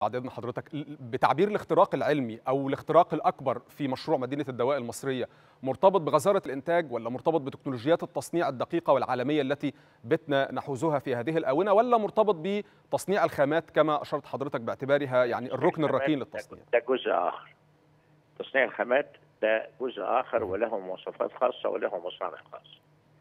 بعد اذن حضرتك بتعبير الاختراق العلمي او الاختراق الاكبر في مشروع مدينه الدواء المصريه مرتبط بغزاره الانتاج ولا مرتبط بتكنولوجيات التصنيع الدقيقه والعالميه التي بتنا نحوزها في هذه الاونه ولا مرتبط بتصنيع الخامات كما اشرت حضرتك باعتبارها يعني الركن الركين للتصنيع ده جزء اخر تصنيع الخامات ده جزء اخر وله مواصفات خاصه وله مصانع خاصه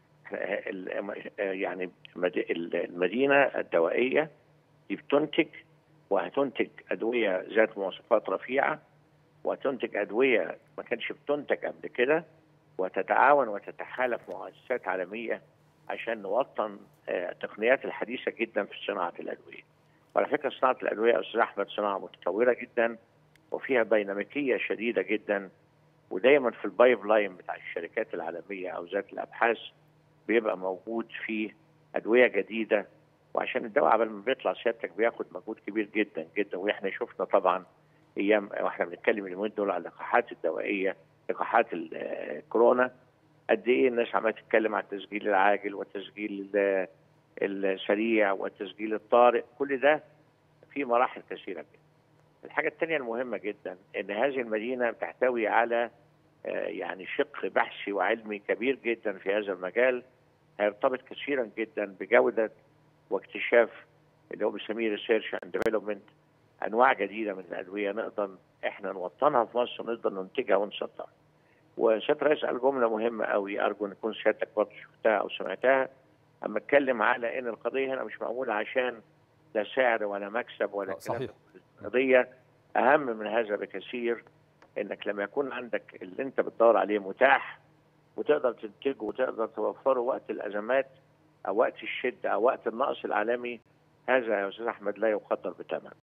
يعني المدينه الدوائيه دي بتنتج وهتنتج ادويه ذات مواصفات رفيعه وتنتج ادويه ما كانش بتنتج قبل كده وتتعاون وتتحالف مؤسسات عالميه عشان نوطن التقنيات الحديثه جدا في صناعه الادويه. وعلى فكره صناعه الادويه يا استاذ احمد صناعه متطوره جدا وفيها ديناميكيه شديده جدا ودايما في البايب لاين بتاع الشركات العالميه او ذات الابحاث بيبقى موجود فيه ادويه جديده وعشان الدواء قبل ما بيطلع سيادتك بياخد مجهود كبير جدا جدا واحنا شفنا طبعا ايام واحنا بنتكلم اليومين دول على اللقاحات الدوائيه لقاحات الكورونا قد ايه الناس عماله تتكلم عن التسجيل العاجل والتسجيل السريع والتسجيل الطارئ كل ده في مراحل كثيره جدا. الحاجه الثانيه المهمه جدا ان هذه المدينه تحتوي على يعني شق بحثي وعلمي كبير جدا في هذا المجال هيرتبط كثيرا جدا بجوده واكتشاف اللي هو بنسميه ريسيرش اند ديفلوبمنت انواع جديده من الادويه نقدر احنا نوطنها في مصر ونقدر ننتجها ونصدرها. وسياده الرئيس قال جمله مهمه قوي ارجو ان يكون سيادتك برضه شفتها او سمعتها اما اتكلم على ان القضيه هنا مش معموله عشان لا سعر ولا مكسب ولا صحيح القضيه اهم من هذا بكثير انك لما يكون عندك اللي انت بتدور عليه متاح وتقدر تنتجه وتقدر توفره وقت الازمات او وقت الشده او وقت النقص العالمي هذا يا استاذ احمد لا يقدر بثمن